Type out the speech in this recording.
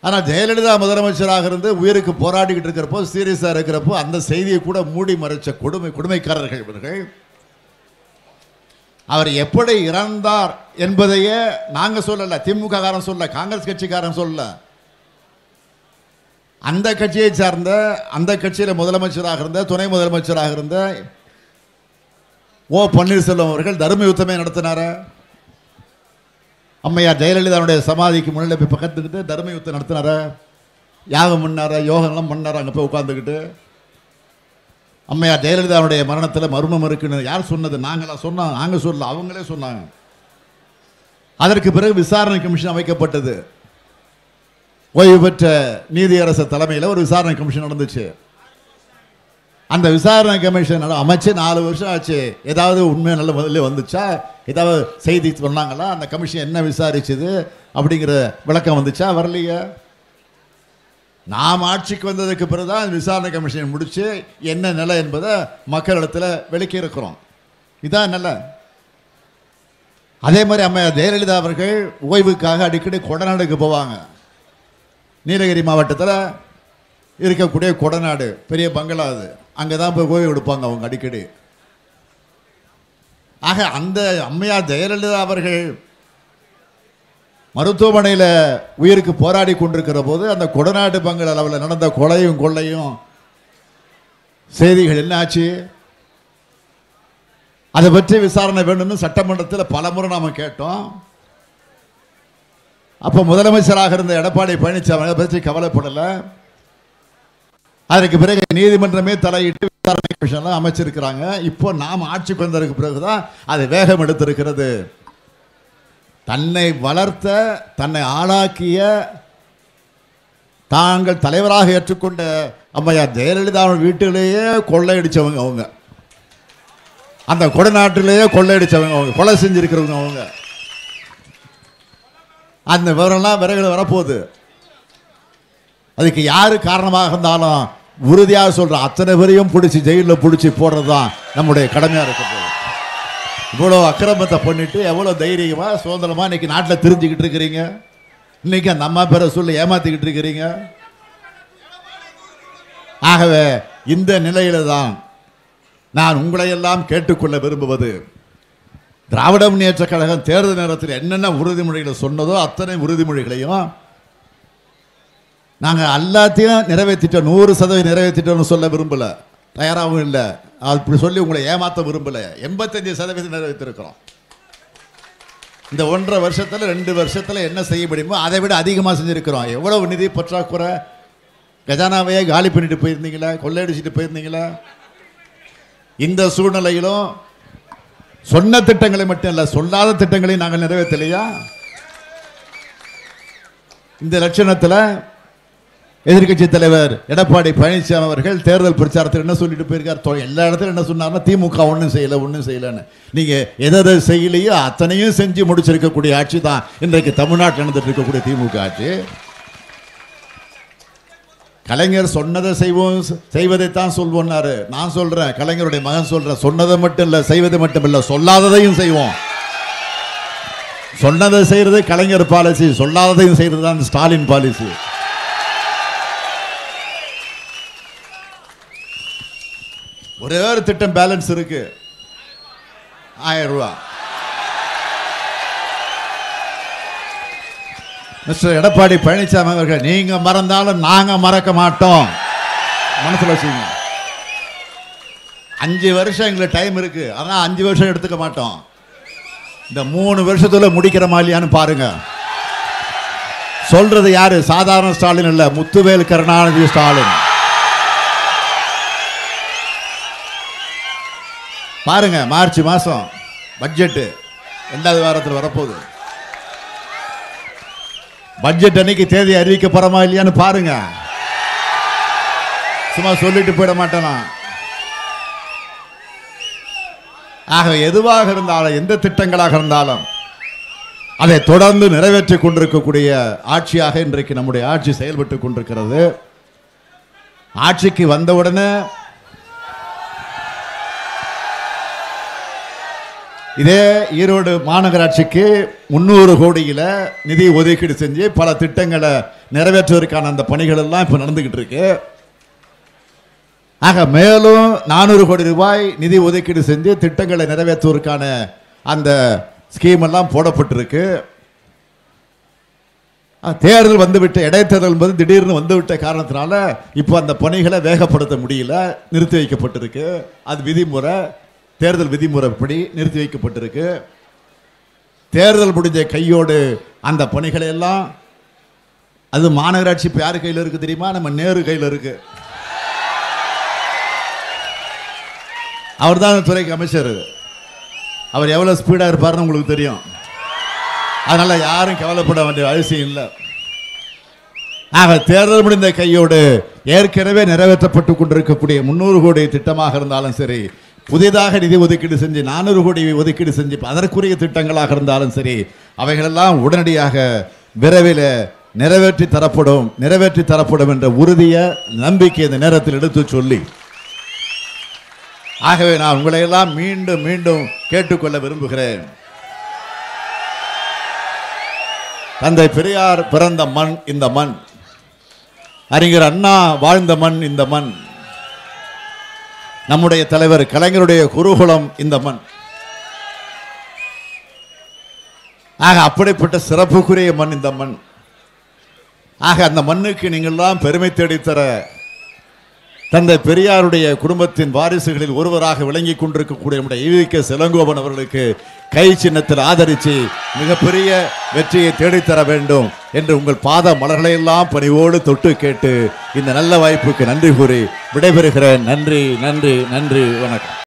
ஆனால் ஜெயலலிதா முதலமைச்சராக இருந்து உயிருக்கு போராடிக்கிட்டு இருக்கிறப்போ சீரியஸாக இருக்கிறப்போ அந்த செய்தியை கூட மூடி மறைச்ச கொடுமை கொடுமைக்காரர்கள் இவர்கள் அவர் எப்படி இறந்தார் என்பதையே நாங்கள் சொல்லல திமுக காரன் சொல்ல காங்கிரஸ் கட்சிக்காரன் சொல்ல அந்த கட்சியை சார்ந்த அந்த கட்சியில் முதலமைச்சராக இருந்த துணை முதலமைச்சராக இருந்த ஓ பன்னீர்செல்வம் அவர்கள் தர்ம யுத்தமே நடத்தினார அம்மையார் ஜெயலலிதாவுடைய சமாதிக்கு முன்னிலை போய் பக்கத்துக்கிட்டு தர்ம யுத்தம் நடத்தினார யாகம் பண்ணார யோகம்லாம் பண்ணார அங்கே போய் உட்காந்துக்கிட்டு அம்மையார் ஜெயலலிதாவுடைய மரணத்தில் மர்மம் இருக்குன்னு யார் சொன்னது நாங்களா சொன்னோம் நாங்கள் சொல்லல அவங்களே சொன்னாங்க அதற்கு பிறகு விசாரணை கமிஷன் அமைக்கப்பட்டது ஓய்வு பெற்ற நீதியரசர் தலைமையில் ஒரு விசாரணை கமிஷன் நடந்துச்சு அந்த விசாரணை கமிஷன் நட- அமைச்சு நாலு வருஷம் ஆச்சு ஏதாவது உண்மை நல்ல முதல்ல வந்துச்சா ஏதாவது செய்தி சொன்னாங்களா அந்த கமிஷன் என்ன விசாரிச்சது அப்படிங்கிற விளக்கம் வந்துச்சா வரலையே நாம் ஆட்சிக்கு வந்ததுக்கு பிறகுதான் இந்த விசாரணை கமிஷன் முடிச்சு என்ன நிலை என்பதை மக்களிடத்தில் விளக்கி இருக்கிறோம் இதான் நல்ல அதே மாதிரி அம்மையார் ஜெயலலிதா அவர்கள் ஓய்வுக்காக அடிக்கடி கொடநாடுக்கு போவாங்க நீலகிரி மாவட்டத்தில் இருக்கக்கூடிய கொடநாடு பெரிய பங்களா அது அங்கே தான் போய் ஓய்வு எடுப்பாங்க அவங்க அடிக்கடி ஆக அந்த அம்மையார் ஜெயலலிதா அவர்கள் மருத்துவமனையில் உயிருக்கு போராடி கொண்டிருக்கிற போது அந்த கொடநாடு பங்களா அளவில் நடந்த கொலையும் கொள்ளையும் செய்திகள் என்னாச்சு அதை பற்றி விசாரணை வேண்டும்னு சட்டமன்றத்தில் பலமுறை நாம் கேட்டோம் அப்போ முதலமைச்சராக இருந்த எடப்பாடி பழனிசாமி அதை பற்றி கவலைப்படலை அதற்கு பிறகு நீதிமன்றமே தலையிட்டு விசாரணை கமிஷன்லாம் அமைச்சிருக்கிறாங்க இப்போ நாம் ஆட்சிக்கு வந்ததற்கு பிறகுதான் அது வேகம் எடுத்திருக்கிறது தன்னை வளர்த்த தன்னை ஆளாக்கிய தாங்கள் தலைவராக ஏற்றுக்கொண்ட அம்மையார் ஜெயலலிதா வீட்டிலேயே கொள்ளையடிச்சவங்க அவங்க அந்த கொடநாட்டிலேயே கொள்ளையடிச்சவங்க அவங்க கொலை செஞ்சிருக்கிறவங்க அவங்க அந்த விவரம்லாம் விரைவில் வரப்போகுது அதுக்கு யாரு காரணமாக இருந்தாலும் உறுதியாக சொல்ற அத்தனை பேரையும் பிடிச்சி ஜெயிலில் பிடிச்சி போடுறது தான் நம்முடைய கடமையாக இருக்க போகுது இவ்வளோ அக்கிரமத்தை பண்ணிட்டு எவ்வளோ தைரியமா சுதந்திரமா இன்னைக்கு நாட்டில் தெரிஞ்சுக்கிட்டு இருக்கிறீங்க இன்னைக்கு அந்த அம்மா பேரை சொல்லி ஏமாத்திக்கிட்டு இருக்கிறீங்க ஆகவே இந்த நிலையில தான் நான் உங்களையெல்லாம் கேட்டுக்கொள்ள விரும்புவது திராவிட முன்னேற்ற கழகம் தேர்தல் நேரத்தில் என்னென்ன உறுதிமொழிகளை சொன்னதோ அத்தனை உறுதிமொழிகளையும் நாங்கள் எல்லாத்தையும் நிறைவேற்றிட்டோம் நூறு சதவீதம் நிறைவேற்றிட்டோம்னு சொல்ல விரும்பல தயாராகவும் இல்லை அப்படி சொல்லி உங்களை ஏமாற்ற விரும்பல எண்பத்தஞ்சு சதவீதம் நிறைவேற்றிருக்கிறோம் இந்த ஒன்றரை வருஷத்துல ரெண்டு வருஷத்துல என்ன செய்ய முடியுமோ அதை விட அதிகமாக செஞ்சிருக்கிறோம் எவ்வளவு நிதி பற்றாக்குறை கஜானாவையே காலி பண்ணிட்டு போயிருந்தீங்களா கொள்ளையடிச்சிட்டு போயிருந்தீங்களா இந்த சூழ்நிலையிலும் சொன்ன திட்டங்களை மட்டும் இல்ல சொல்லாத திட்டங்களையும் நாங்கள் நிறைவேற்றலையா இந்த லட்சணத்துல எதிர்க்கட்சி தலைவர் எடப்பாடி பழனிசாமி அவர்கள் தேர்தல் பிரச்சாரத்தில் என்ன சொல்லிட்டு போயிருக்கார் தொ- எல்லா இடத்துலையும் என்ன சொன்னார்னா திமுக ஒன்றும் செய்யல ஒன்றும் செய்யலன்னு நீங்க எதை எதை செய்யலையோ அத்தனையும் செஞ்சு முடிச்சிருக்கக்கூடிய ஆட்சி தான் இன்றைக்கு தமிழ்நாட்டில் நடந்துட்டு இருக்கக்கூடிய திமுக ஆட்சி கலைஞர் சொன்னதை செய்வோம் செய்வதைத்தான் சொல்வோம்னாரு நான் சொல்றேன் கலைஞருடைய மகன் சொல்றேன் சொன்னதை மட்டும் இல்ல செய்வதை மட்டும் இல்ல சொல்லாததையும் செய்வோம் சொன்னதை செய்யறது கலைஞர் பாலிசி சொல்லாததையும் செய்யறது தான் ஸ்டாலின் பாலிசி ஒரே ஒரு திட்டம் பேலன்ஸ் இருக்கு ஆயிரம் ரூபாய் மிஸ்டர் எடப்பாடி பழனிசாமி அவர்கள் நீங்க மறந்தாலும் நாங்க மறக்க மாட்டோம் மனசுல வச்சுங்க அஞ்சு வருஷம் எங்களுக்கு டைம் இருக்கு ஆனா அஞ்சு வருஷம் எடுத்துக்க மாட்டோம் இந்த மூணு வருஷத்துல முடிக்கிறோமா இல்லையான்னு பாருங்க சொல்றது யாரு சாதாரண ஸ்டாலின் இல்ல முத்துவேல் கருணாநிதி ஸ்டாலின் பாருங்க மார்ச் மாசம் பட்ஜெட்டு ரெண்டாவது வாரத்தில் வரப்போகுது பட்ஜெட் அன்னைக்கு தேதி அறிவிக்க போறோமா இல்லையான்னு பாருங்க சும்மா சொல்லிட்டு போயிட மாட்டேனா ஆக எதுவாக இருந்தாலும் எந்த திட்டங்களாக இருந்தாலும் அதை தொடர்ந்து நிறைவேற்றி கொண்டிருக்கக்கூடிய ஆட்சியாக இன்றைக்கு நம்முடைய ஆட்சி செயல்பட்டு கொண்டிருக்கிறது ஆட்சிக்கு வந்தவுடனே இதே ஈரோடு மாநகராட்சிக்கு முந்நூறு கோடியில் நிதி ஒதுக்கீடு செஞ்சு பல திட்டங்களை நிறைவேற்றுவதற்கான அந்த பணிகள் எல்லாம் இப்போ நடந்துகிட்டு இருக்கு ஆக மேலும் நானூறு கோடி ரூபாய் நிதி ஒதுக்கீடு செஞ்சு திட்டங்களை நிறைவேற்றுவதற்கான அந்த ஸ்கீம் எல்லாம் போடப்பட்டிருக்கு அஹ், தேர்தல் வந்துவிட்ட இடைத்தேர்தல் என்பது திடீர்னு வந்துவிட்ட காரணத்தினால இப்போ அந்த பணிகளை வேகப்படுத்த முடியல நிறுத்தி வைக்கப்பட்டிருக்கு அது விதிமுறை தேர்தல் விதிமுறைப்படி நிறுத்தி வைக்கப்பட்டிருக்கு தேர்தல் முடிஞ்ச கையோடு அந்த பணிகளை எல்லாம் அது மாநகராட்சி இப்போ யார் கையில் இருக்கு தெரியுமா நம்ம நேரு கையில் இருக்கு அவர் தான் அந்த துறைக்கு அமைச்சர் அவர் எவ்வளோ ஸ்பீடாக இருப்பார்னு உங்களுக்கு தெரியும் அதனால யாரும் கவலைப்பட வேண்டிய அவசியம் இல்லை ஆக தேர்தல் முடிந்த கையோடு ஏற்கனவே நிறைவேற்றப்பட்டு கொண்டிருக்கக்கூடிய முன்னூறு கோடி திட்டமாக இருந்தாலும் சரி புதிதாக நிதி ஒதுக்கீடு செஞ்சு நானூறு கோடி ஒதுக்கீடு செஞ்சு அதற்குரிய திட்டங்களாக இருந்தாலும் சரி அவைகளெல்லாம் உடனடியாக விரைவில் நிறைவேற்றி தரப்படும் நிறைவேற்றி தரப்படும் என்ற உறுதிய நம்பிக்கை இந்த நேரத்தில் எடுத்து சொல்லி ஆகவே நான் உங்களை எல்லாம் மீண்டும் மீண்டும் கேட்டுக்கொள்ள விரும்புகிறேன் தந்தை பெரியார் பிறந்த மண் இந்த மண் அறிஞர் அண்ணா வாழ்ந்த மண் இந்த மண் நம்முடைய தலைவர் கலைஞருடைய குருகுலம் இந்த மண் ஆக அப்படிப்பட்ட சிறப்புக்குரிய மண் இந்த மண் ஆக அந்த மண்ணுக்கு நீங்கள்லாம் பெருமை தேடித்தர தந்தை பெரியாருடைய குடும்பத்தின் வாரிசுகளில் ஒருவராக விளங்கி கொண்டிருக்கக்கூடிய நம்முடைய ஈவிக்க சிலங்கோபன் அவர்களுக்கு கை சின்னத்தில் ஆதரித்து மிகப்பெரிய வெற்றியை தேடித்தர வேண்டும் என்று உங்கள் பாத மலர்களை எல்லாம் பணிவோடு தொட்டு கேட்டு இந்த நல்ல வாய்ப்புக்கு நன்றி கூறி விடைபெறுகிறேன் நன்றி நன்றி நன்றி வணக்கம்